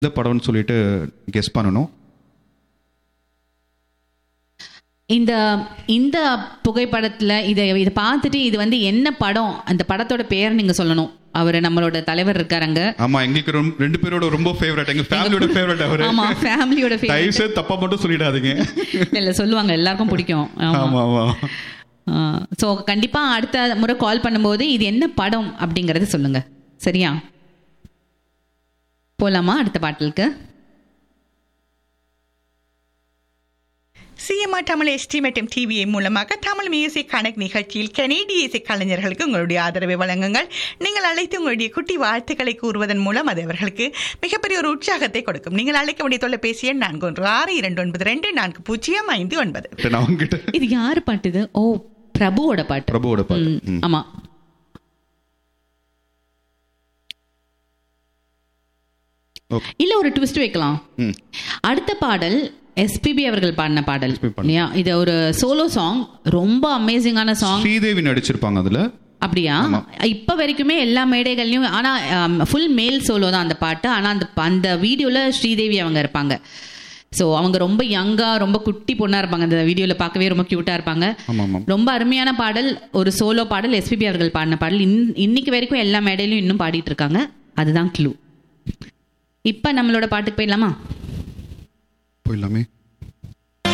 இந்த படம்னு சொல்லிட்டு கெஸ் பண்ணணும் இந்த இந்த புகைப்படத்துல இதை இதை பார்த்துட்டு இது வந்து என்ன படம் அந்த படத்தோட பேர் நீங்க சொல்லணும் அவர் நம்மளோட தலைவர் இருக்காருங்க ஆமா எங்களுக்கு ரொம்ப- ரெண்டு பேரோட ரொம்ப ஃபேவரட் எங்க ஃபேமிலியோட ஃபேவரட் அவரு ஆமா ஃபேமிலியோட தயவு செய்து தப்பா மட்டும் சொல்லிடாதீங்க இல்ல சொல்லுவாங்க எல்லாருக்கும் பிடிக்கும் ஆமா ஆமா ஸோ கண்டிப்பா அடுத்த முறை கால் பண்ணும்போது இது என்ன படம் அப்படிங்கறது சொல்லுங்க சரியா போலாமா அடுத்த பாட்டிலுக்கு சிஎம்ஆர் தமிழ் எஸ்டி மற்றும் டிவிஐ மூலமாக தமிழ் மியூசிக் கனெக்ட் நிகழ்ச்சியில் கனேடிய இசை கலைஞர்களுக்கு உங்களுடைய ஆதரவை வழங்குங்கள் நீங்கள் அழைத்து உங்களுடைய குட்டி வாழ்த்துக்களை கூறுவதன் மூலம் அது அவர்களுக்கு மிகப்பெரிய ஒரு உற்சாகத்தை கொடுக்கும் நீங்கள் அழைக்க வேண்டிய தொலைபேசி எண் நான்கு ஒன்று ஆறு இரண்டு ஒன்பது ரெண்டு நான்கு பூஜ்ஜியம் ஐந்து ஒன்பது நான் உங்ககிட்ட இது யாரு பாட்டு இது ஓ பிரபுவோட பாட்டு பிரபுவோட பாட்டு ம், ம். ஆமா Okay. இல்ல ஒரு ட்விஸ்ட் வைக்கலாம் ம். அடுத்த பாடல் எஸ்பிபி அவர்கள் பாடின பாடல் SPB பாடின. இல்லையா இது ஒரு சோலோ சாங் ரொம்ப அமேசிங்கான சாங் ஸ்ரீதேவி நடிச்சிருப்பாங்க அதுல அப்படியா இப்ப வரைக்குமே எல்லா மேடைகள்லயும் ஆனா ஃபுல் மேல் சோலோ தான் அந்த பாட்டு ஆனா அந்த அந்த வீடியோல ஸ்ரீதேவி அவங்க இருப்பாங்க ஸோ அவங்க ரொம்ப யங்கா ரொம்ப குட்டி பொண்ணா இருப்பாங்க அந்த வீடியோல பார்க்கவே ரொம்ப கியூட்டா இருப்பாங்க ஆமா ஆமா ரொம்ப அருமையான பாடல் ஒரு சோலோ பாடல் எஸ்பிபி அவர்கள் பாடின பாடல் இன்- இன்னைக்கு வரைக்கும் எல்லா மேடையிலும் இன்னும் பாடிட்டு இருக்காங்க அதுதான் க்ளூ இப்ப நம்மளோட பாட்டுக்கு போயிடலாமா போயிடலாமே